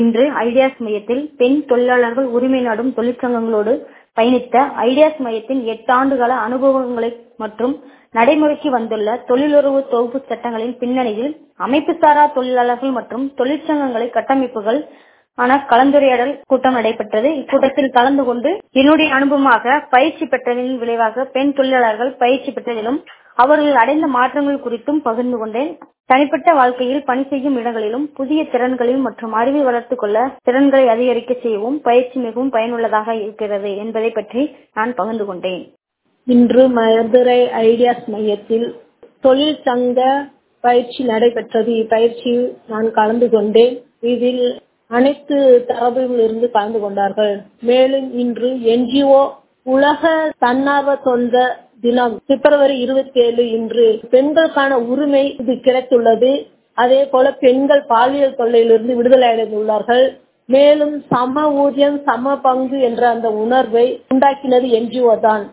இன்று ஐடியாஸ் மையத்தில் பெண் தொழிலாளர்கள் உரிமை நாடும் தொழிற்சங்கங்களோடு பயணித்த ஐடியாஸ் மையத்தின் எட்டாண்டுகால அனுபவங்களை மற்றும் நடைமுறைக்கு வந்துள்ள தொழிலுறவு தொகுப்பு சட்டங்களின் பின்னணியில் அமைப்புசாரா தொழிலாளர்கள் மற்றும் தொழிற்சங்கங்களை கட்டமைப்புகள் ஆன கலந்துரையாடல் கூட்டம் நடைபெற்றது இக்கூட்டத்தில் கலந்து கொண்டு என்னுடைய அனுபவமாக பயிற்சி பெற்றதின் விளைவாக பெண் தொழிலாளர்கள் பயிற்சி பெற்றதிலும் அவர்கள் அடைந்த மாற்றங்கள் குறித்தும் பகிர்ந்து கொண்டேன் தனிப்பட்ட வாழ்க்கையில் பணி செய்யும் இடங்களிலும் புதிய திறன்களையும் மற்றும் அறிவை வளர்த்துக் கொள்ள திறன்களை அதிகரிக்க செய்யவும் பயிற்சி மிகவும் பயனுள்ளதாக இருக்கிறது என்பதை பற்றி நான் பகிர்ந்து கொண்டேன் இன்று மதுரை ஐடியாஸ் மையத்தில் தொழிற்சங்க பயிற்சி நடைபெற்றது இப்பயிற்சியில் நான் கலந்து கொண்டேன் இதில் அனைத்து தரப்பில் இருந்து கலந்து கொண்டார்கள் மேலும் இன்று என்ஜிஓ உலக தன்னார்வ தொண்ட தினம் பிப்ரவரி இருபத்தி ஏழு இன்று பெண்களுக்கான உரிமை இது கிடைத்துள்ளது அதே போல பெண்கள் பாலியல் தொல்லையிலிருந்து விடுதலை அடைந்துள்ளார்கள் மேலும் சம ஊதியம் சம பங்கு என்ற அந்த உணர்வை உண்டாக்கினது என்ஜிஓ தான்